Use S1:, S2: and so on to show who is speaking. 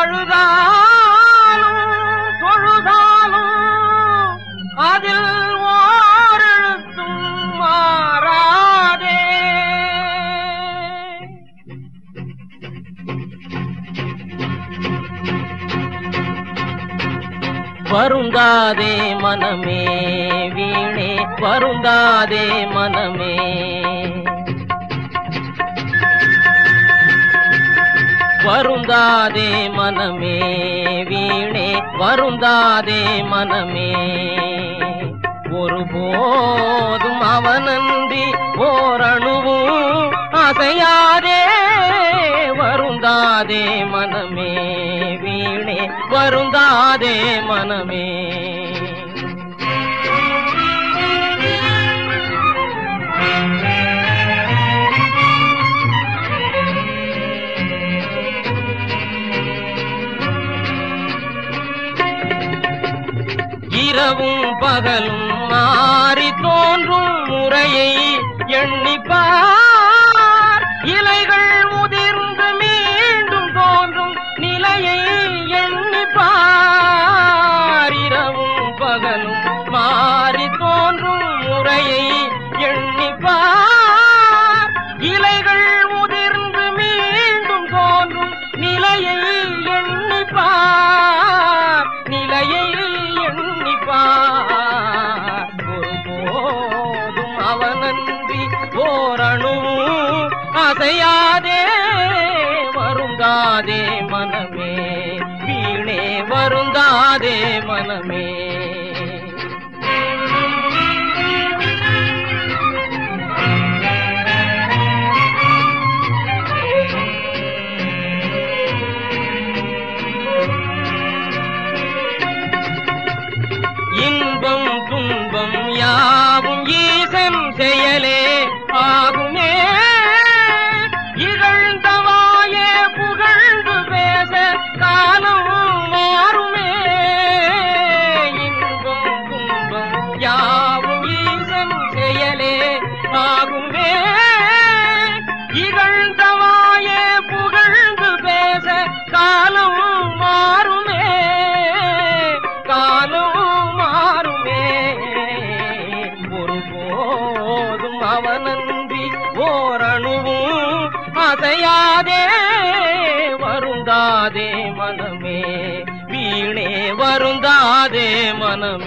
S1: அழுதாலும் தொழுதாலும் அதில் ஓரெழுத்தும் மாறாதே வருந்தாதே மனமே வீணே வருந்தாதே மனமே வருந்தாதே மனமே வீணே வருந்தாதே மனமே ஒருபோதும் அவனன்றி ஓரணுவும் அசையாதே வருந்தாதே மனமே வீணே வருந்தாதே மனமே இரவும் பகலும் மாறி தோன்றும் முறையை எண்ணிப்பார் இலைகள் முதிர்ந்து மீண்டும் தோன்றும் நிலையை எண்ணிப்பார் இரவும் பகலும் மாறி தோன்றும் முறையை எண்ணிப்பார் இலைகள் முதிர்ந்து மீண்டும் தோன்றும் நிலையை எண்ணிப்பார் நிலையை எண்ணிப்பார் ஒருபோதும் அவனன்றி ஓரணுவும் அசையாதே வருந்தாதே மனமே வீணே வருந்தாதே மனமே இன்பம் துன்பம் யாவும் ஈசன் செயலே ஆகுமே இகழ்ந்தவாயே புகழ்ந்து பேச காலம் மாறுமே இன்பம் துன்பம் யாவும் ஈசன் செயலே ஆகுமே இகழ்ந்தவாயே புகழ்ந்து பேச காலம் மாறுமே காலம் மாறுமே ஒருபோதும் அவனன்றி ஓரணுவும் அசையாதே வருந்தாதே மனமே வீணே வருந்தாதே மனமே